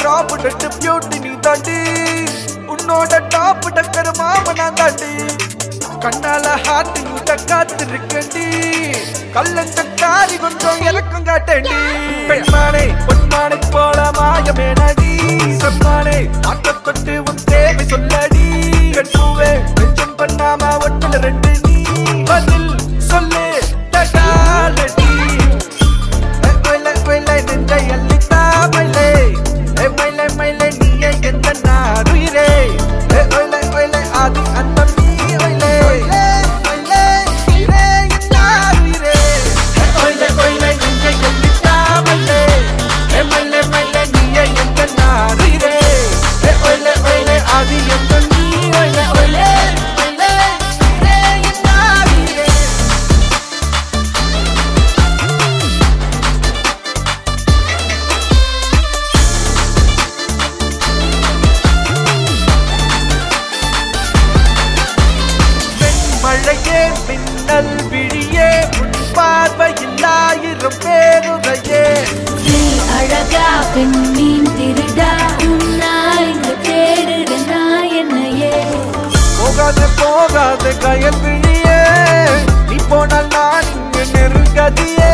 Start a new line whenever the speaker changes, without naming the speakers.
top டட்டு beauty நீ தாண்டி உன்னோட டாப் டக்கர் மாம நான் தாண்டி கண்ணால ஹார்ட் நீட்ட காத்திருக்கண்டி கள்ளஞ்சக்காரி கொஞ்சம் இறக்கம் காட்டண்டி பெண்மானே பொன்மானை போல மாயமே நடி செம்மானே ஆட்ட தொட்டு உன் தேவை சொல்லடி கட்டுவே நெஞ்சம் பண்ணாம ஒட்டுல ரெண்டு நீ பதில் சொல்லு தகாலடி மயிலை மயிலை நெஞ்சை அள்ளித்தா மயிலை ஏ மயிலை மயிலை நீயே எந்த நாடுயிரே ஏ மயிலை மயிலை ஆதி அந்தம் நீ மயிலை மயிலை நீரே என் நாடுயிரே ஏ மயிலை மயிலை நெஞ்சை அள்ளித்தா மயிலை ஏ மயிலை மயிலை நீயே எந்த நாடுயிரே ஏ மயிலை மயிலை ஆதி அந்தம் நீ மயிலை மயிலை மயிலை நீரே என் நாடுயிரே மழையே மின்னல் விழியே உன் பார்வையில் ஆயிரம் பேருரையே
நீ அழகா பெண்ணின் திருடா உன்னா இங்க தேடுற நான் என்னையே
போகாத போகாத கயல் விழியே நீ போனால் நான் இங்கு நெருங்கதியே